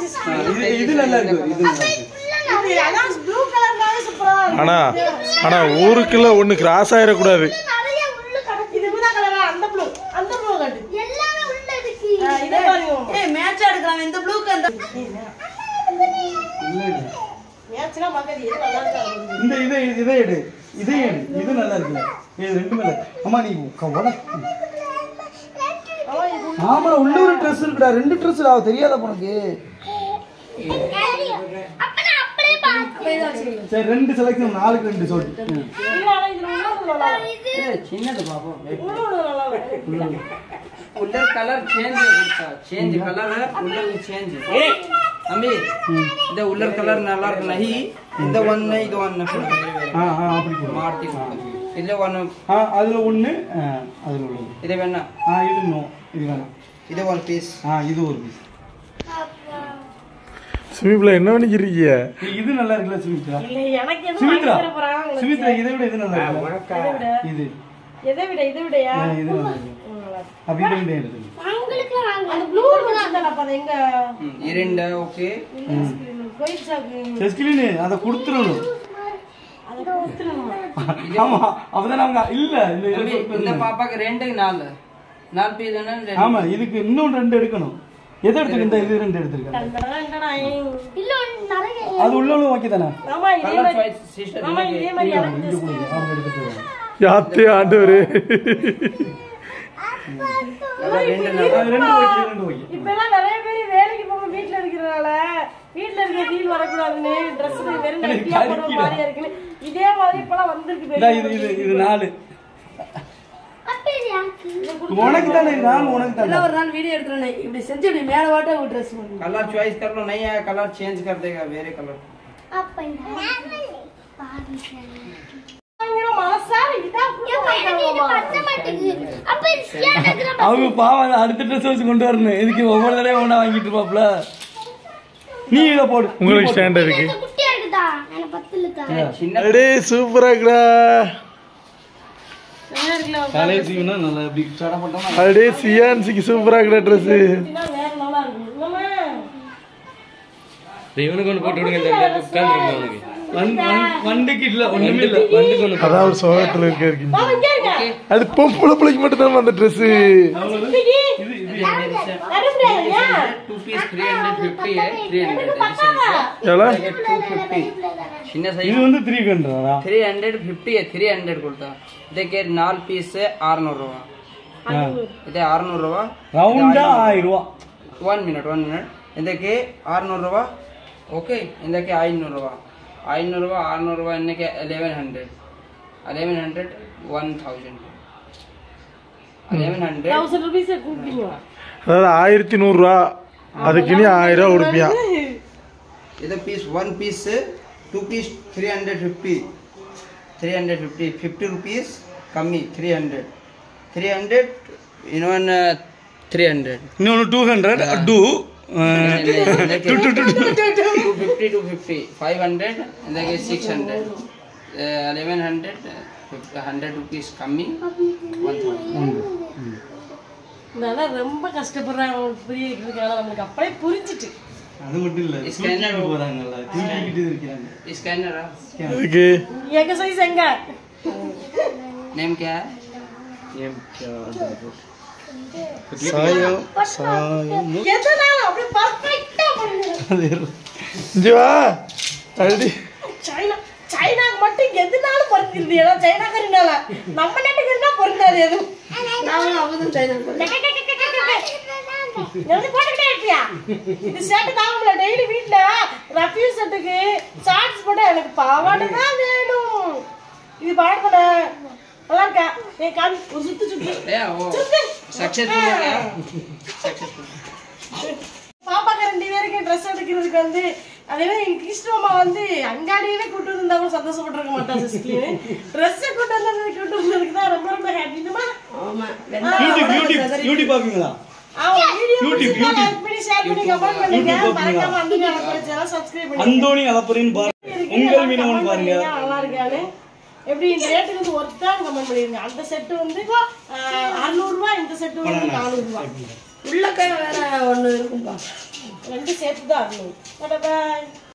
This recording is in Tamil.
இது இது நல்லா இருக்கு இது நல்லா இருக்கு இது அதான் ப்ளூ கலர்னாவே சூப்பரா இருக்கு ஆனா ஆனா ஊருக்குள்ள ஒண்ணு கிராஸ் ஆயிடக்கூடாது நிறைய உள்ள கிடக்கு இது ஊதா கலரா அந்த ப்ளூ அந்த ப்ளூ காட்டு எல்லாமே உள்ள இருக்கு ஆ, இதே பாருங்க ஏய் மேட்ச் எடுக்கலாம் இந்த ப்ளூக்கு அந்த இல்ல இல்ல மேட்ச்னா மகதி இது நல்லா இருக்கா இந்த இதை இதை எடு இதே எடு இது நல்லா இருக்குல்ல இது ரெண்டுமே இல்லை அம்மா நீ க- உட அவன் இது ஆமா உள்ளூர் ட்ரெஸ் இருக்குடா ரெண்டு ட்ரெஸ் ஆ தெரியாத உனக்கு அப்ப நான் அப்படியே பார்த்தேன் சரி ரெண்டு செலக்ஷன் நாலுக்கு ரெண்டு சோட்டு ம். இல்ல ஆனா இதுல உள்ள நல்லா இருக்கு. சின்னது பாப்போம் உள்ள உள்ள நல்லா இருக்கு உள்ள கலர் சேஞ்ச் கொடுத்தா சேஞ்ச் கலர் உள்ள சேஞ்ச் தம்பி இந்த உள்ள கலர் நல்லா இருக்கு நஹி இந்த ஒன்னு இது ஒன்னு ஆ ஆ அப்படி போடு மாத்தி இதுல ஒன்னு ஆ அதுல ஒண்ணு ஆ, அதுல உள்ளது இது வேணா ஆ இது நோ இது வேணாம் இது ஒன் பீஸ் ஆ இது ஒரு பீஸ் சுமிப்ல என்ன பண்ணிக்கிறீங்க இது நல்லா இருக்குல்ல சுமித்ரா இல்ல எனக்கு எதுவும் சுமித்ரா வாங்கி தர போறாங்க உங்களுக்கு. சுமித்ரா இதை விட இது நல்லா இருக்குல்ல இது எதை விட இதை விடயா ஆ, இது நல்லா இருக்கு அப்படி இது ரெண்டு எடுத்து அவங்களுக்கு வாங்க அந்த ப்ளூ வச்சிருந்தா பாரு எங்க இரண்டு ஓகே கோயில் சாக்கு செஸ்கிலினு அதை கொடுத்துடணும் அதை கொடுத்துருமா ஆமா அப்பதான் அவங்க இல்ல இந்த இதை தம்பி கொடுத்துடணும். இந்த பாப்பாக்கு ரெண்டு நாலு நாலு பீஸ் ரெண்டு ஆமா இதுக்கு இன்னும் ரெண்டு எடுக்கணும் எதை எடுத்துக்க இந்த இது ரெண்டு எடுத்திருக்காங்க இல்ல ஒண்ணு நிறைய அது உள்ளவங்களும் ஓகே தானே ஆமா இதே கலர் மாதிரி சாய்ஸ் சிஸ்டர் ஆமா இதே மாதிரி எனக்கு இங்க கொடுங்க அவங்க எடுத்துட்டு வருவாங்க யாத்தே ஆண்டவரு ரெண்டு நாலு அது ரெண்டு ஓகே ரெண்டு ஓகே இப்ப எல்லாம் நிறைய பேர் வேலைக்கு போக வீட்ல இருக்கிறனால வீட்ல இருக்க ஃபீல் வரக்கூடாதுன்னு ட்ரெஸ் வெறும் நைட்டியா போடுற மாதிரியா இருக்குன்னு இதே மாதிரி இப்பெல்லாம் வந்திருக்கு இந்தா பெரிய இது இது இது நாலு அப்ப இது யாருக்கு உனக்கு தானே இது நாலு உனக்கு தானே ஒரு நாள் வீடியோ எடுத்துறேன் இப்படி செஞ்சு இப்படி மேல வாட்ட ஒரு ட்ரெஸ் பண்ணு कलर चॉइस कर लो नहीं आया कलर चेंज कर देगा वेरे कलर அப்ப இந்த பாதி வாங்கிடும் மனசார இதா எனக்கு இது பத்த மாட்டேங்குது அப்ப இது ஸ்கேன் அவங்க பாவம் அதை அடுத்த ட்ரெஸ் வச்சு கொண்டு வரணும் இதுக்கு ஒவ்வொரு தடவை ஒண்ணா வாங்கிட்டு இருப்பாப்ல நீ இதை போடு உங்களுக்கு ஸ்டாண்ட் இருக்கு குட்டியா இருக்குதா எனக்கு பத்துல चिन्ह அடே சூப்பரா இருக்குடா தலையை சீவினா நல்லா இப்படி சடப்பட்டோம் அடே சியான்சிக்கு சூப்பரா இருக்குடா ட்ரெஸ் வேற நல்லா இருக்கு இல்லம்மா? இவனுக்கு ஒன்று போட்டு விடுங்க இந்த உட்காந்துருக்கு அவனுக்கு வண்டிக்கு இல்ல ஒண்ணுமே இல்ல வண்டிக்கு ஒண்ணு அதான் ஒரு சோகத்துல இருக்க இருக்கீங்க வாங்க, இங்க இருங்க. அது பொம்பளை பிள்ளைக்கு மட்டும் தான் அந்த ட்ரெஸ் இன்னைக்கு வர முடியாதுயா? Two piece three hundred fifty है थ्री हंड्रेड எவ்வளோ टू फिफ्टी ಚಿನ್ನ இது ಸೈಜ್ வந்து த்ரீ ஹண்ட்ரடா three hundred fifty three hundred ಕೊಡ್ತಾ ಇದಕ್ಕೆ ನಾಲ್ಕು ಪೀಸ್ ಆರ್ನೂರು ರೂಪ ಇದೆ ಆರ್ನೂರು ರೂಪ ரவுண்டா ஆயிரம் ரூபா ಒನ್ ಮಿನಿಟ್ ಒನ್ ಮಿನಿಟ್ ಇದಕ್ಕೆ ಆರ್ನೂರು ರೂಪ ಓಕೆ ಇದಕ್ಕೆ ಐನೂರು ರೂಪ ಐನೂರು ರೂಪ ಆರ್ನೂರು ರೂಪ ಇನ್ನಕ್ಕೆ eleven hundred eleven hundred one thousand eleven hundred thousand rupees அ கொடுப்பீங்க. அதாவது ஆயிரத்தி நூறுரூவா அதுக்கு இனி ஆயிரம் ரூபா கொடுப்பியா ಇದು piece one piece two piece three hundred fifty three hundred fifty fifty rupees ಕಮ್ಮಿ ತ್ರೀ ಹಂಡ್ರೆಡ್ ತ್ರೀ ಹಂಡ್ರೆಡ್ ಇನ್ನೊಂದು ತ್ರೀ ಹಂಡ್ರೆಡ್ இன்னொன்று two hundred two two fifty two fifty five hundred ಇದಕ್ಕೆ six hundred eleven hundred hundred rupees ಕಮ್ಮಿ ಒನ್ ತೌಸಂಡ್ இதெல்லாம் ரொம்ப கஷ்டப்படுறாங்க அவங்களுக்கு புரிய வைக்கிறதுக்கு ஆனா நம்மளுக்கு அப்படியே புரிஞ்சிட்டு அது மட்டும் இல்ல தூக்கிட்டு போறாங்கல்ல தூக்கிக்கிட்டு இருக்கிறாங்க ಸ್ಕ್ಯಾನರಾ அதுக்கு எங்க சைஸ் எங்க ನೇಮ್ ಕ್ಯಾ சாயம் சாயம் எதனால அப்படியே பர்ஃபெக்ட்டா பண்ணுங்க இங்க வா அடி சைனா சைனாக்கு மட்டும் எதுனாலும் பொருந்திருது ஏன்னா சைனாக்காரினால நம்ம நாட்டுக்கு இருந்தா பொருந்தாது எதுவும் நாங்களும் அவதான் சைனா எழுதி போட்டுக்கிட்டே இருப்பியா இது ஷர்ட் தாங்கல டெய்லி வீட்ல ரஃபியூ ஷர்ட்டுக்கு ஷார்ட்ஸ் போட்டா எனக்கு பாவாடை தான் வேணும் இது பாவாடை தானே நல்லா இருக்கா ஏ காமி ஒரு சுத்து சுத்து சுத்து ಸಕ್ಸಸ್ಫುಲ್ ಸಕ್ಸಸ್ಫುಲ್ பாப்பாக்கு ரெண்டு பேருக்கு ட்ரெஸ் எடுக்கிறதுக்கு வந்து அதே மாதிரி எங்க கிறிஸ்துவமா வந்து அங்காடியவே கூட்டு வந்தா கூட சந்தோஷப்பட்டிருக்க மாட்டா சிஸ்டர் ட்ரெஸ் கூட்டு வந்ததுக்கு கூட்டு வந்ததுக்கு தான் ரொம்ப ரொம்ப ஹாப்பிமா ஆமா யூடியூப் யூடியூப் யூடியூப் பாப்பீங்களா அவங்க வீடியோ YouTube, பிடிச்சிருந்தா லைக் பண்ணி ஷேர் பண்ணி கமெண்ட் பண்ணுங்க YouTube மறக்காம அந்த சேனல் சப்ஸ்கிரைப் பண்ணுங்க அந்தோணி அலப்பரின்னு பாருங்க உங்கள் மீனவன் பாருங்க நல்லா இருக்கானு எப்படி இந்த ரேட்டுக்கு வந்து ஒருத்தா கமெண்ட் பண்ணிருங்க அந்த செட் வந்து அறுநூறு ரூபாய் இந்த செட் வந்து நானூறு ரூபாய் உள்ளக்கை வேற ஒண்ணு இருக்கும்பா ரெண்டு சேர்த்து தான் ஆடணும் பாய்